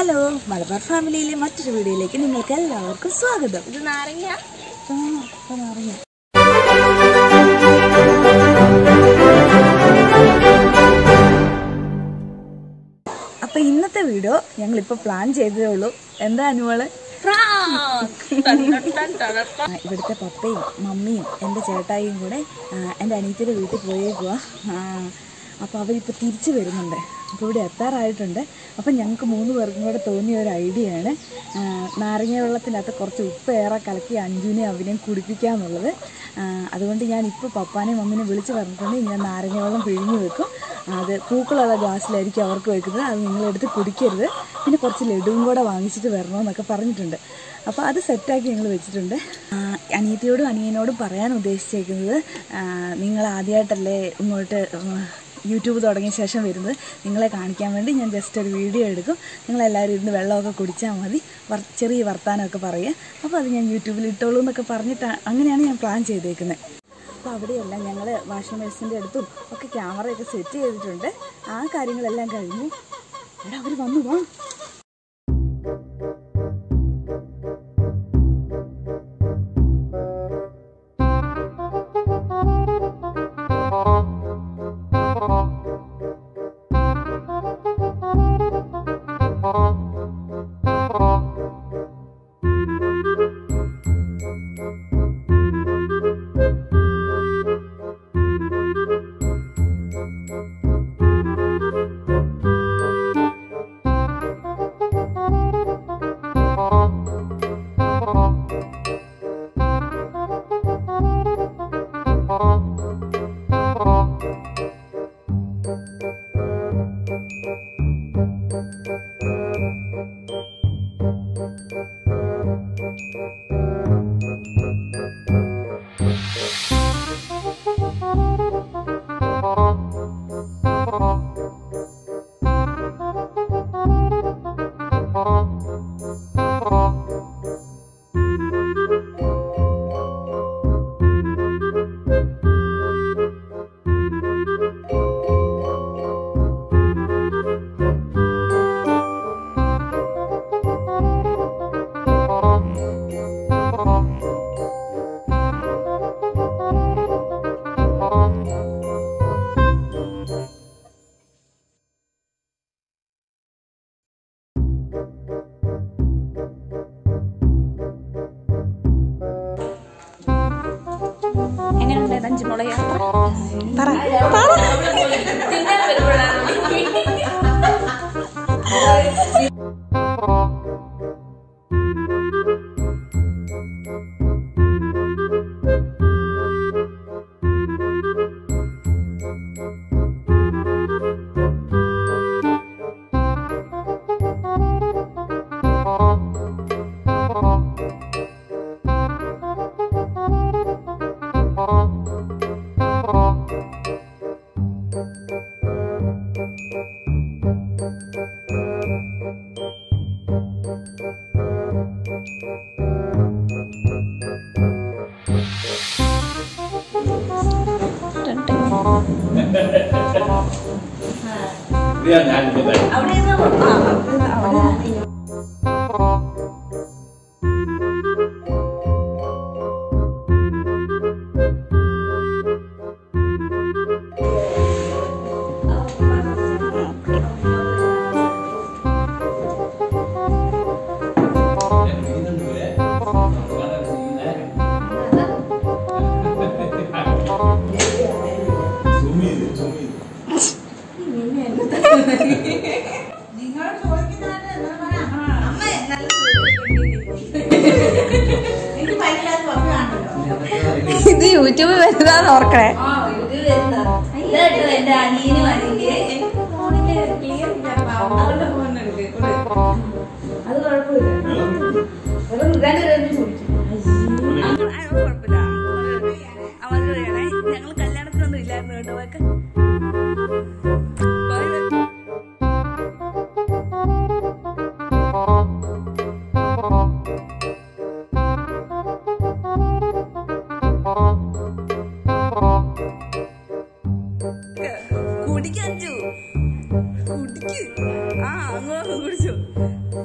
Hello Malabar ഫാമിലിയിലെ മറ്റൊരു വീഡിയോയിലേക്ക് നിങ്ങൾക്ക് എല്ലാവർക്കും സ്വാഗതം ഇത് നാരങ്ങ ആ, ഇപ്പൊ നാരങ്ങ. അപ്പൊ ഇന്നത്തെ വീഡിയോ ഞങ്ങൾ ഇപ്പൊ പ്ലാൻ ചെയ്തതേ ഉള്ളൂ എന്താ അനുമോള് ആ, ഇവിടുത്തെ പപ്പയും മമ്മിയും എൻ്റെ ചേട്ടായിയും കൂടെ ആ, എൻ്റെ അനിയത്തിയുടെ വീട്ടിൽ പോയേക്കുക അപ്പോൾ അവരിപ്പോൾ തിരിച്ചു വരുന്നുണ്ട് അപ്പോൾ ഇവിടെ എത്താറായിട്ടുണ്ട് അപ്പം ഞങ്ങൾക്ക് മൂന്ന് പേർക്കും കൂടെ തോന്നിയ ഒരു ഐഡിയയാണ് ആ, നാരങ്ങ വെള്ളത്തിനകത്ത് കുറച്ച് ഉപ്പ് ഏറെ കലക്കി അഞ്ജുനെ അവനെയും കുടിപ്പിക്കുക എന്നുള്ളത് ആ, അതുകൊണ്ട് ഞാൻ ഇപ്പോൾ പപ്പാനെയും മമ്മിനെ വിളിച്ച് പറഞ്ഞിട്ടുണ്ട് ഞാൻ നാരങ്ങ വെള്ളം പിഴിഞ്ഞു വെക്കും അത് പൂക്കളുള്ള ഗ്ലാസ്സിലായിരിക്കും അവർക്ക് വെക്കുന്നത് അത് നിങ്ങളെടുത്ത് കുടിക്കരുത് പിന്നെ കുറച്ച് ലഡുവും കൂടെ വാങ്ങിച്ചിട്ട് വരണമെന്നൊക്കെ പറഞ്ഞിട്ടുണ്ട് അപ്പോൾ അത് സെറ്റാക്കി ഞങ്ങൾ വെച്ചിട്ടുണ്ട് ആ, അനിയത്തിയോടും അനിയനോടും പറയാൻ ഉദ്ദേശിച്ചേക്കുന്നത് ആ, നിങ്ങൾ ആദ്യമായിട്ടല്ലേ ഇങ്ങോട്ട് ഉം, യൂട്യൂബ് തുടങ്ങിയ ശേഷം വരുന്നത് നിങ്ങളെ കാണിക്കാൻ വേണ്ടി ഞാൻ ജസ്റ്റ് ഒരു വീഡിയോ എടുക്കും നിങ്ങളെല്ലാവരും ഇരുന്ന് വെള്ളമൊക്കെ കുടിച്ചാൽ മതി വർ ചെറിയ വർത്താനമൊക്കെ പറയുക അപ്പോൾ അത് ഞാൻ യൂട്യൂബിൽ ഇട്ടോളൂ എന്നൊക്കെ പറഞ്ഞിട്ട് അങ്ങനെയാണ് ഞാൻ പ്ലാൻ ചെയ്തേക്കുന്നത് അപ്പോൾ അവിടെയെല്ലാം ഞങ്ങൾ വാഷിംഗ് മെഷീൻ്റെ അടുത്തും ഒക്കെ ക്യാമറയൊക്കെ സെറ്റ് ചെയ്തിട്ടുണ്ട് ആ കാര്യങ്ങളെല്ലാം കഴിഞ്ഞു എടാ അവർ വന്നു വാ എങ്ങനെയുണ്ട് അഞ്ചുമുള യാത്ര പറ പറ ഇത് യൂട്യൂബിൽ വരുന്നതാന്ന് ഓർക്കണേ എന്റെ അനിയനും അനിയന്റെ എന്റെ ഫോണില് ക്ലിയർ ഇല്ല അവളുടെ ഫോണിനെടുക്ക് അത് കുഴപ്പമില്ല ഞങ്ങൾ കല്യാണത്തിനൊന്നും ഇല്ലായിരുന്നു കേട്ടോ വാക്ക് കുടിക്കു ആ അങ്ങോട്ട് കുടിച്ചു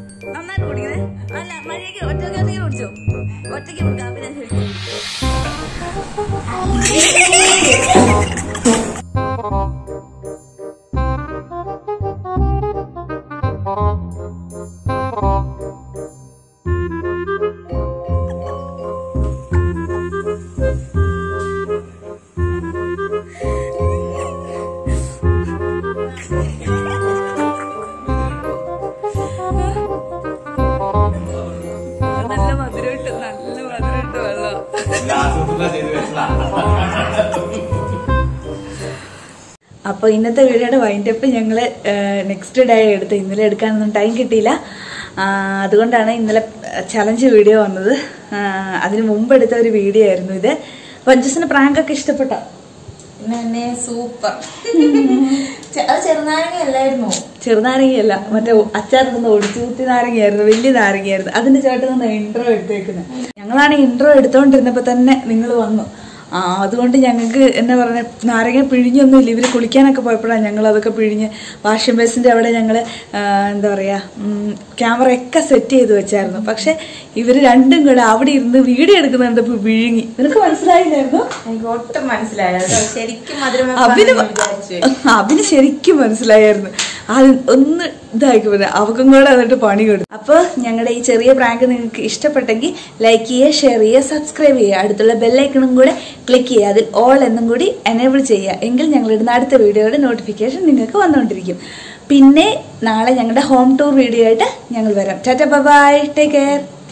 ആസൂത്രണം ചെയ്ത് വെച്ചതാണ് അപ്പോൾ ഇന്നത്തെ വീഡിയോയുടെ വൈൻഡപ്പ് ഞങ്ങൾ നെക്സ്റ്റ് ഡേ എടുത്ത് ഇന്നലെ എടുക്കാനൊന്നും ടൈം കിട്ടിയില്ല ആ, അതുകൊണ്ടാണ് ഇന്നലെ ചലഞ്ച് വീഡിയോ വന്നത് ആ, അതിന് മുമ്പ് എടുത്ത ഒരു വീഡിയോ ആയിരുന്നു ഇത് വഞ്ചസിന് പ്രാങ്കൊക്കെ ഇഷ്ടപ്പെട്ടോ പിന്നെ എന്നെ സൂപ്പർ ചെ- അത് ചെറുനാരങ്ങ അല്ലായിരുന്നു ചെറുനാരങ്ങയല്ല മറ്റേ അച്ചാറിടുന്ന ഒടിച്ചുകുത്തി നാരങ്ങയായിരുന്നു വലിയ നാരങ്ങയായിരുന്നു അതിന്റെ ചേട്ടൻ നിന്ന് ഇൻട്രോ എടുത്തേക്കുന്നത് ഞങ്ങളാണ് ഇൻട്രോ എടുത്തോണ്ടിരുന്നപ്പോ തന്നെ നിങ്ങൾ വന്നു ആ അതുകൊണ്ട് ഞങ്ങൾക്ക് എന്താ പറയുക നാരങ്ങ പിഴിഞ്ഞൊന്നും ഇല്ല ഇവർ കുളിക്കാനൊക്കെ പോയപ്പോഴാണ് ഞങ്ങൾ അതൊക്കെ പിഴിഞ്ഞ് വാഷിംഗ് ബേസിൻ്റെ അവിടെ ഞങ്ങൾ എന്താ പറയുക ക്യാമറയൊക്കെ സെറ്റ് ചെയ്ത് വെച്ചായിരുന്നു പക്ഷെ ഇവർ രണ്ടും കൂടെ അവിടെ ഇരുന്ന് വീഡിയോ എടുക്കുന്ന കണ്ടപ്പോൾ വിഴുങ്ങി നിനക്ക് മനസ്സിലായില്ലായിരുന്നു എനിക്ക് ഒട്ടും മനസ്സിലായത് കേട്ടോ. ശരിക്കും മധുരം അഭിന് വെപ്പാണെന്ന് വിചാരിച്ചു അഭിന് ശരിക്കും മനസ്സിലായിരുന്നു അത് ഒന്ന് ഇതാക്കി പറഞ്ഞു അവക്കും കൂടെ എന്നിട്ട് പണി കൊടുത്തു അപ്പോൾ ഞങ്ങളുടെ ഈ ചെറിയ പ്രാങ്ക് നിങ്ങൾക്ക് ഇഷ്ടപ്പെട്ടെങ്കിൽ ലൈക്ക് ചെയ്യുക ഷെയർ ചെയ്യുക സബ്സ്ക്രൈബ് ചെയ്യുക അടുത്തുള്ള ബെല്ലൈക്കണും കൂടെ ക്ലിക്ക് ചെയ്യുക അതിൽ ഓൾ എന്നും കൂടി എനേബിൾ ചെയ്യുക എങ്കിൽ ഞങ്ങളിടുന്ന അടുത്ത വീഡിയോയുടെ നോട്ടിഫിക്കേഷൻ നിങ്ങൾക്ക് വന്നുകൊണ്ടിരിക്കും പിന്നെ നാളെ ഞങ്ങളുടെ ഹോം ടൂർ വീഡിയോ ആയിട്ട് ഞങ്ങൾ വരാം ടാറ്റ ബൈ ടേക്ക് കെയർ